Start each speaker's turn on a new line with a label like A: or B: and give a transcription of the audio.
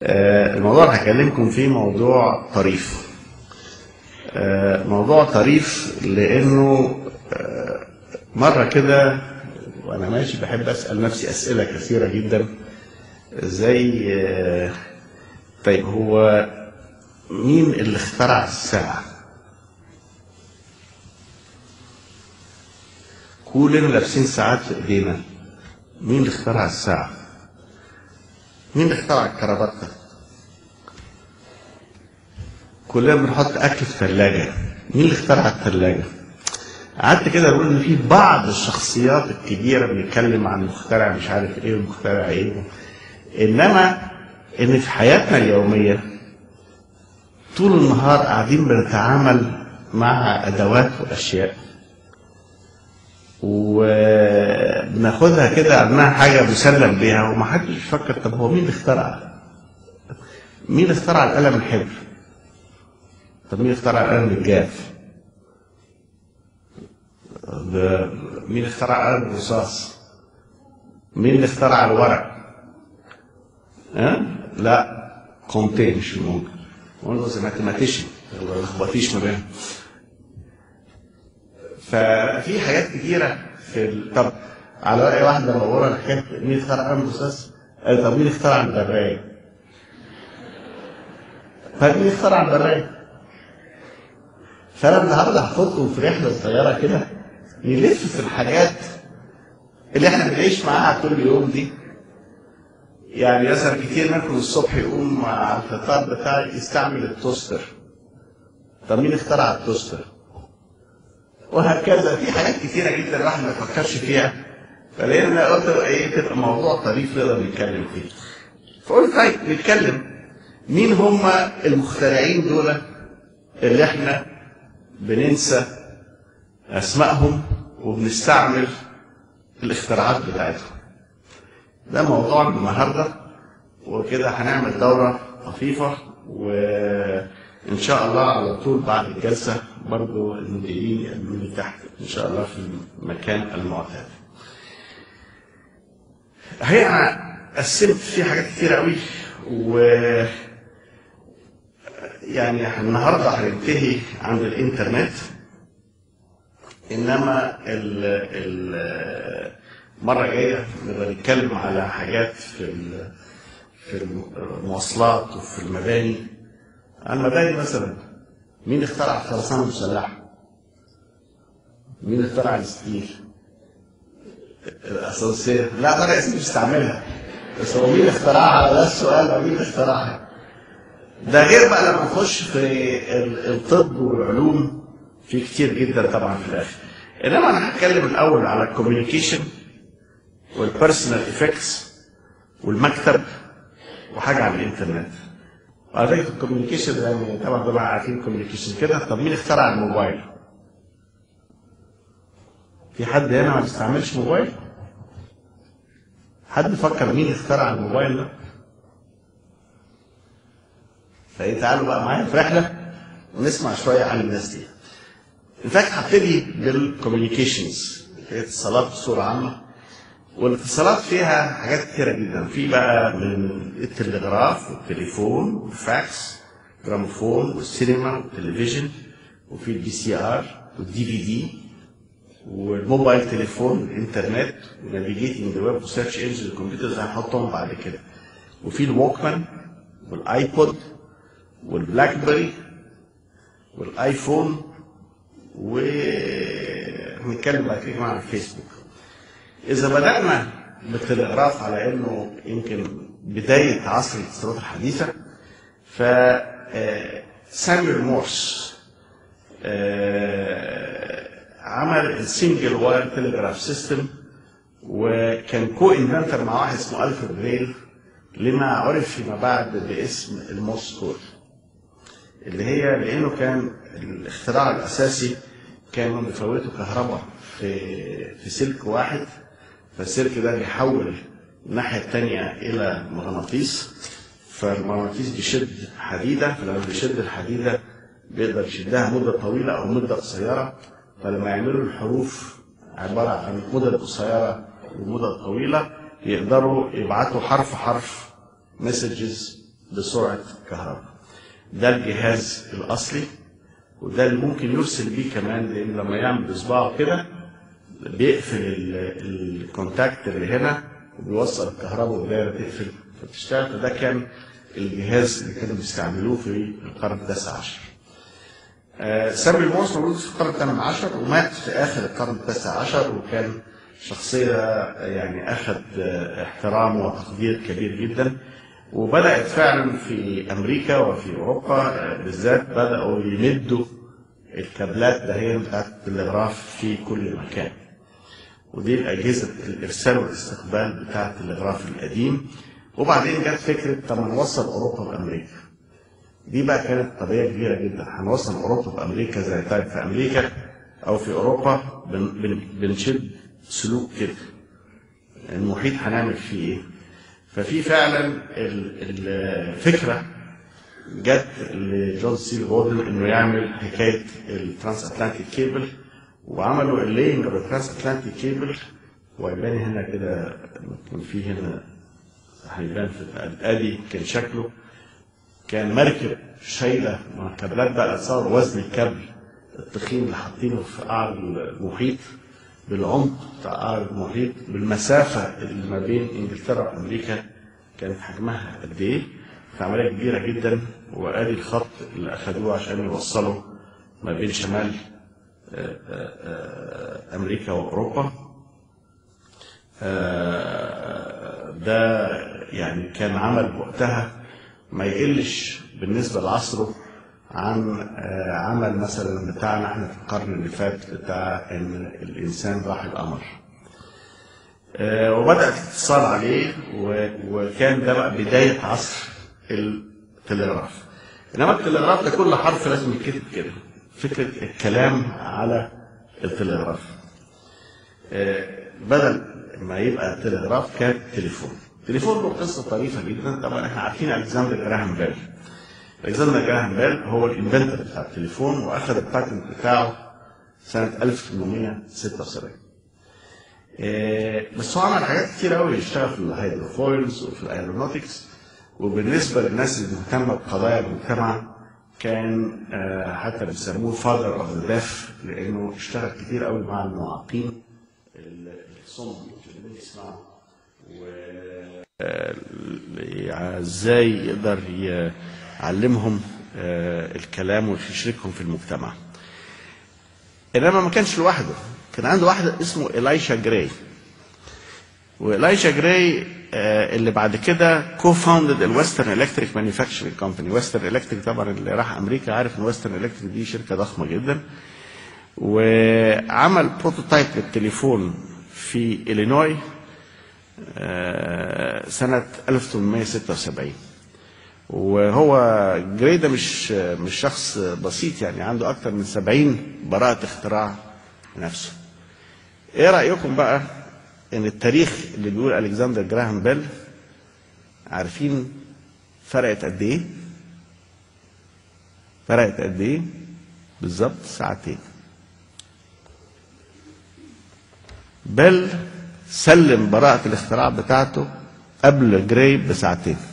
A: آه، الموضوع اللي هكلمكم فيه موضوع طريف آه، موضوع طريف لانه آه، مره كده وانا ماشي بحب اسال نفسي اسئله كثيره جدا زي آه، طيب هو مين اللي اخترع الساعه كلنا لابسين ساعات في ايدينا مين اللي اخترع الساعه مين اللي اخترع الكرافته كلنا بنحط اكل في ثلاجه مين اللي اخترع الثلاجه قعدت كده اقول ان في بعض الشخصيات الكبيره بنتكلم عن مخترع مش عارف ايه ومخترع ايه انما ان في حياتنا اليوميه طول النهار قاعدين بنتعامل مع ادوات واشياء وبناخدها كده انها حاجه مسلم بيها ومحدش يفكر طب هو مين اللي اخترع؟ مين اللي اخترع القلم الحبر؟ طب مين اللي اخترع القلم الجاف؟ ده مين اللي اخترع قلم الرصاص؟ مين اللي اخترع الورق؟ ها؟ لا كونتين مش ممكن ويندوز ماثيماتيشن ما تلخبطيش ما بينهم ففي حاجات كتيره في ال... طب على راي واحد لما بقول انا حكايه مين اخترع قلم الرصاص؟ قال طب مين اخترع البرايه؟ طب مين اخترع البرايه؟ فانا النهارده هاخدكم في رحله صغيره كده نلف في الحاجات اللي احنا بنعيش معاها كل يوم دي يعني مثلا كتير منكم الصبح يقوم مع الفطار بتاعي يستعمل التوستر طب مين اخترع التوستر؟ وهكذا في حاجات كتيره جدا الواحد ما يفكرش فيها فلقينا قلت ايه تبقى موضوع طريف نقدر نتكلم فيه فقلت طيب نتكلم مين هم المخترعين دول اللي احنا بننسى اسمائهم وبنستعمل الاختراعات بتاعتهم ده موضوع النهارده وكده هنعمل دوره لطيفه وان شاء الله على طول بعد الجلسه برضو المديرين يقابلوا لي تحت ان شاء الله في المكان المعتاد. هي انا قسمت فيه حاجات كتير قوي و يعني النهارده هننتهي عند الانترنت انما ال ال المره الجايه نبقى نتكلم على حاجات في ال- في المواصلات وفي المباني المباني مثلا مين اخترع الخرسانه المسلحه؟ مين اخترع الستيل؟ الاسانسير لا طارق ياسين بيستعملها بس هو مين اللي اخترعها ده السؤال بقى مين اللي اخترعها؟ ده غير بقى لما نخش في ال- الطب والعلوم في كتير جدا طبعا في الاخر انما انا هتكلم الاول على الكوميونيكيشن والبيرسونال افكتس والمكتب وحاجه عن الانترنت وعلى فكره الكوميونيكيشن يعني طبعا طبعا عارفين الكوميونيكيشن كده طب مين اخترع الموبايل؟ في حد هنا ما بيستعملش موبايل؟ حد فكر مين اخترع الموبايل ده؟ فايه تعالوا بقى معايا في رحله ونسمع شويه عن الناس دي. ان فاكت هبتدي بالكوميونيكيشنز الاتصالات بصوره عامه والاتصالات فيها حاجات كتيرة جدا في بقى من التلغراف والتليفون والفاكس جراموفون والسينما والتلفزيون وفي البي سي ار والدي في دي والموبايل تليفون والانترنت ونافيجيتنج ذا ويب وسيرش انجن الكمبيوترز هنحطهم بعد كده وفي الووكمان والايبود والبلاك بيري والايفون ونتكلم بعد كده عن الفيسبوك إذا بدأنا بالتلغراف على إنه يمكن بداية عصر الاتصالات الحديثة ف آه، سامويل مورس آه، عمل السنجل واير تلغراف سيستم وكان كو انفنتر مع واحد اسمه الفريد ريل لما عرف فيما بعد باسم المورس كود اللي هي لانه كان الاختراع الاساسي كانوا بيفوتوا كهرباء في في سلك واحد فالسلك ده بيحول الناحيه الثانيه الى مغناطيس فالمغناطيس بيشد حديده فلما بيشد الحديده بيقدر يشدها مده طويله او مده قصيره فلما يعملوا الحروف عباره عن مدد قصيره ومدد طويله يقدروا يبعتوا حرف حرف مسجز بسرعه الكهرباء ده الجهاز الاصلي وده اللي ممكن يرسل بيه كمان لان لما يعمل بصباعه كده بيقفل ال- الكونتاكت اللي هنا وبيوصل الكهرباء والدايره تقفل فتشتغل فده كان الجهاز اللي كانوا بيستعملوه في القرن التاسع عشر. آه، سامي الموس مولود في القرن الثامن عشر ومات في اخر القرن التاسع عشر وكان شخصيه يعني اخذ آه، احترام وتقدير كبير جدا وبدات فعلا في امريكا وفي اوروبا آه، بالذات بداوا يمدوا الكابلات دهيا بتاعت التلغراف في كل مكان ودي الأجهزة الإرسال والاستقبال بتاع التلغراف القديم وبعدين جت فكرة طب ما نوصل أوروبا بأمريكا دي بقى كانت قضية كبيرة جدا هنوصل أوروبا بأمريكا زي طيب في أمريكا أو في أوروبا بن بن بنشد سلوك كده المحيط هنعمل فيه إيه ففي فعلا ال- الفكرة جت لجون سي جوردن انه يعمل حكايه الترانس اتلانتيك كيبل وعملوا اللينج اوف الترانس اتلانتيك كيبل ويبان هنا كده كان في هنا هيبان في ادي كان شكله كان مركب شايله مع كابلات بقى تصور وزن الكابل التخين اللي حاطينه في قعر المحيط بالعمق بتاع قعر المحيط بالمسافه اللي ما بين انجلترا وامريكا كانت حجمها قد ايه؟ كانت عمليه كبيره جدا وادي الخط اللي اخذوه عشان يوصلوا ما بين شمال آه، آه، آه، امريكا واوروبا آه، ده يعني كان عمل وقتها ما يقلش بالنسبه لعصره عن آه، عمل مثلا بتاعنا احنا في القرن اللي فات بتاع ان الانسان راح القمر آه، وبدات الاتصال عليه و- وكان ده بقى بدايه عصر التلغراف انما التلغراف ده كل حرف لازم يتكتب كده فكره الكلام على التلغراف آه، بدل ما يبقى تلغراف كان تليفون تليفون له قصه طريفه جدا طبعا احنا عارفين الكسندر جراهام بيل الكسندر جراهام بيل هو الانفنتور بتاع التليفون واخذ الباتنت بتاعه سنه 1876 آه، بس هو عمل حاجات كتير قوي اشتغل في الهيدروفويلز وفي الايرونوتكس وبالنسبه للناس اللي مهتمه بقضايا المجتمع كان آه، حتى بيسموه فادر اوف ذا ديف لانه اشتغل كتير قوي مع المعاقين الصم مش قادرين يسمعوا و آه، ازاي يقدر يعلمهم آه، الكلام ويشركهم في المجتمع انما ما كانش لوحده كان عنده واحد اسمه إلايشا جراي وإلايشا جراي آه، اللي بعد كده كو فاوندد الويسترن الكتريك مانيفاكتشرنج كومباني ويسترن الكتريك طبعا اللي راح امريكا عارف ان ويسترن الكتريك دي شركه ضخمه جدا وعمل بروتوتايب للتليفون في إلينوي آه، سنة 1876 وهو جراي ده مش مش شخص بسيط يعني عنده أكثر من 70 براءة اختراع نفسه. إيه رأيكم بقى إن التاريخ اللي بيقول ألكسندر جراهام بيل عارفين فرقت قد إيه؟ فرقت قد إيه؟ بالظبط ساعتين. بيل سلم براءة الاختراع بتاعته قبل جراي بساعتين